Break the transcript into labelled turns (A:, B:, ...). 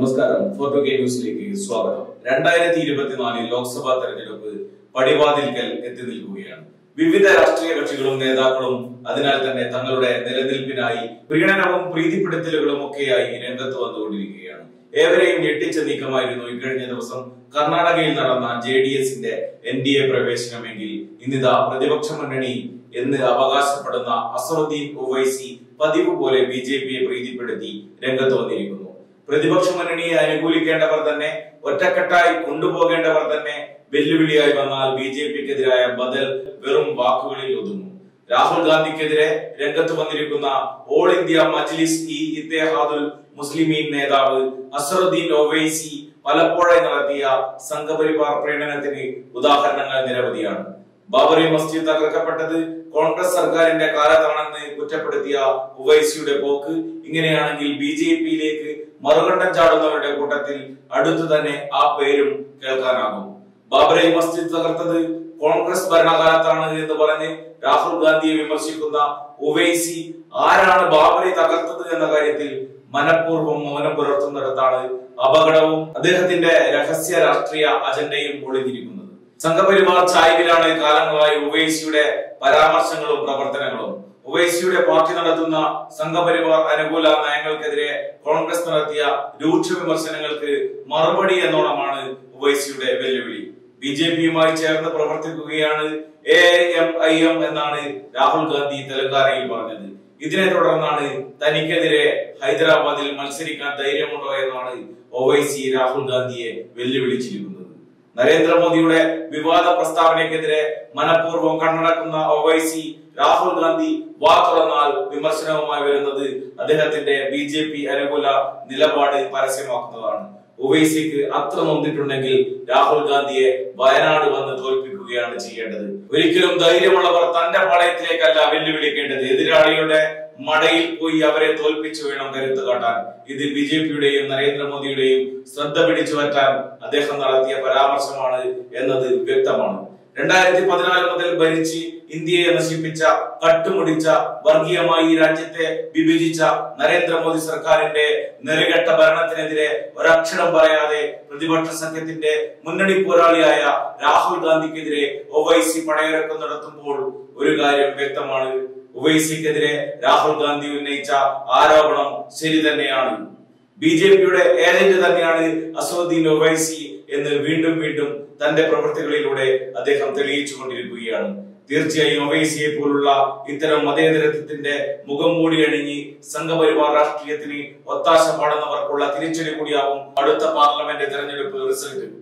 A: നമസ്കാരം photo K ന്യൂസിലേക്ക് സ്വാഗതം രണ്ടായിരത്തി ഇരുപത്തിനാലിൽ ലോക്സഭാ തെരഞ്ഞെടുപ്പ് പടിവാതിൽക്കൽ എത്തി നിൽക്കുകയാണ് വിവിധ രാഷ്ട്രീയ കക്ഷികളും നേതാക്കളും അതിനാൽ തന്നെ തങ്ങളുടെ നിലനിൽപ്പിനായി പ്രീണനവും പ്രീതിപ്പെടുത്തലുകളും ഒക്കെയായി രംഗത്ത് വന്നുകൊണ്ടിരിക്കുകയാണ് ഏവരെയും ഞെട്ടിച്ച നീക്കമായിരുന്നു ഇക്കഴിഞ്ഞ ദിവസം കർണാടകയിൽ നടന്ന ജെ ഡി എസിന്റെ എൻ ഡി എ പ്രവേശനമെങ്കിൽ ഇന്നിതാ പ്രതിപക്ഷ മുന്നണി എന്ന് അവകാശപ്പെടുന്ന അസറുദ്ദീൻ ഒവൈസി പതിവ് പോലെ ബി ജെ പിയെ പ്രീതിപ്പെടുത്തി രംഗത്ത് വന്നിരിക്കുന്നു പ്രതിപക്ഷ മുന്നണിയെ അനുകൂലിക്കേണ്ടവർ തന്നെ ഒറ്റക്കെട്ടായി കൊണ്ടുപോകേണ്ടവർ തന്നെ വെല്ലുവിളിയായി വന്നാൽ ബി ജെ പിക്കെതിരായ ബദൽ വെറും വാക്കുകളിൽ ഒതുങ്ങും രാഹുൽ ഗാന്ധിക്കെതിരെ രംഗത്ത് വന്നിരിക്കുന്ന ഓൾ ഇന്ത്യ മജ്ലിസ് ഇ ഇത്തേഹാദുൽ മുസ്ലിമീൻ നേതാവ് അസറുദ്ദീൻ ഒവൈസി പലപ്പോഴായി നടത്തിയ സംഘപരിവാർ പ്രീണനത്തിന് ഉദാഹരണങ്ങൾ നിരവധിയാണ് ബാബറി മസ്ജിദ് തകർക്കപ്പെട്ടത് കോൺഗ്രസ് സർക്കാരിന്റെ കാലത്താണെന്ന് കുറ്റപ്പെടുത്തിയ ഉവൈസിയുടെ പോക്ക് ഇങ്ങനെയാണെങ്കിൽ ബി ജെ പിയിലേക്ക് മറുകണ്ഠം ചാടുന്നവരുടെ കൂട്ടത്തിൽ അടുത്തു തന്നെ ആ പേരും കേൾക്കാനാകും ബാബറി മസ്ജിദ് തകർത്തത് കോൺഗ്രസ് ഭരണകാലത്താണ് എന്ന് പറഞ്ഞ് രാഹുൽ ഗാന്ധിയെ വിമർശിക്കുന്ന ഉവൈസി ആരാണ് ബാബറി തകർത്തത് എന്ന കാര്യത്തിൽ മനഃപൂർവ്വം മൗനം പുലർത്തുന്നിടത്താണ് അപകടവും അദ്ദേഹത്തിന്റെ രഹസ്യ രാഷ്ട്രീയ അജണ്ടയും ഒളിഞ്ഞിരിക്കുന്നത് സംഘപരിവാർ ചായ്വിലാണ് കാലങ്ങളായി ഉവൈസിയുടെ പരാമർശങ്ങളും പ്രവർത്തനങ്ങളും ഉവൈസിയുടെ പാർട്ടി നടത്തുന്ന സംഘപരിവാർ അനുകൂല നയങ്ങൾക്കെതിരെ കോൺഗ്രസ് നടത്തിയ രൂക്ഷ വിമർശനങ്ങൾക്ക് മറുപടി എന്നോണമാണ് ഉവൈസിയുടെ വെല്ലുവിളി ബി ജെ പിയുമായി ചേർന്ന് പ്രവർത്തിക്കുകയാണ് എ എം ഐ എം എന്നാണ് രാഹുൽ ഗാന്ധി തെലങ്കാനയിൽ പറഞ്ഞത് ഇതിനെ തുടർന്നാണ് തനിക്കെതിരെ ഹൈദരാബാദിൽ മത്സരിക്കാൻ ധൈര്യമുണ്ടോ എന്നാണ് ഒവൈസി രാഹുൽ ഗാന്ധിയെ വെല്ലുവിളിച്ചിരിക്കുന്നത് നരേന്ദ്രമോദിയുടെ വിവാദ പ്രസ്താവനയ്ക്കെതിരെ മനഃപൂർവ്വം കണ്ണടക്കുന്ന ഒവൈസി രാഹുൽ ഗാന്ധി വാ തുറന്നാൽ വിമർശനവുമായി വരുന്നത് അദ്ദേഹത്തിന്റെ ബി ജെ പി അനുകൂല നിലപാട് പരസ്യമാക്കുന്നതാണ് ഒവൈസിക്ക് അത്ര നൊന്നിട്ടുണ്ടെങ്കിൽ രാഹുൽ ഗാന്ധിയെ വയനാട് വന്ന് തോൽപ്പിക്കുകയാണ് ചെയ്യേണ്ടത് ഒരിക്കലും ധൈര്യമുള്ളവർ തന്റെ പാളയത്തിലേക്കല്ല വെല്ലുവിളിക്കേണ്ടത് എതിരാളിയുടെ മടയിൽ പോയി അവരെ തോൽപ്പിച്ചു വേണം കരുത്ത് കാട്ടാൻ ഇത് ബി ജെ പിയുടെയും നരേന്ദ്രമോദിയുടെയും ശ്രദ്ധ പിടിച്ചു പറ്റാൻ അദ്ദേഹം നടത്തിയ പരാമർശമാണ് എന്നത് വ്യക്തമാണ് രണ്ടായിരത്തി പതിനാല് മുതൽ ഭരിച്ച് ഇന്ത്യയെ നശിപ്പിച്ച കട്ടുമുടിച്ച വർഗീയമായി ഈ രാജ്യത്തെ വിഭജിച്ച നരേന്ദ്രമോദി സർക്കാരിന്റെ നെറികെട്ട ഭരണത്തിനെതിരെ ഒരക്ഷരം പറയാതെ പ്രതിപക്ഷ സഖ്യത്തിന്റെ മുന്നണി പോരാളിയായ രാഹുൽ ഗാന്ധിക്കെതിരെ ഒവൈസി പടയിറക്കം നടത്തുമ്പോൾ ഒരു കാര്യം വ്യക്തമാണ് ഉവൈസിക്കെതിരെ രാഹുൽ ഗാന്ധി ഉന്നയിച്ച ആരോപണം ശരി തന്നെയാണ് ബി ജെ പിയുടെ ഏജന്റ് തന്നെയാണ് അസറുദ്ദീൻ ഒവൈസി എന്ന് വീണ്ടും വീണ്ടും തന്റെ പ്രവൃത്തികളിലൂടെ അദ്ദേഹം തെളിയിച്ചു കൊണ്ടിരിക്കുകയാണ് തീർച്ചയായും ഒവൈസിയെ പോലുള്ള ഇത്തരം മതേതരത്വത്തിന്റെ മുഖം മൂടി അണിഞ്ഞ് സംഘപരിവാർ രാഷ്ട്രീയത്തിന് ഒത്താശ പാടുന്നവർക്കുള്ള തിരിച്ചടി കൂടിയാവും അടുത്ത പാർലമെന്റ് തെരഞ്ഞെടുപ്പ് റിസൾട്ട്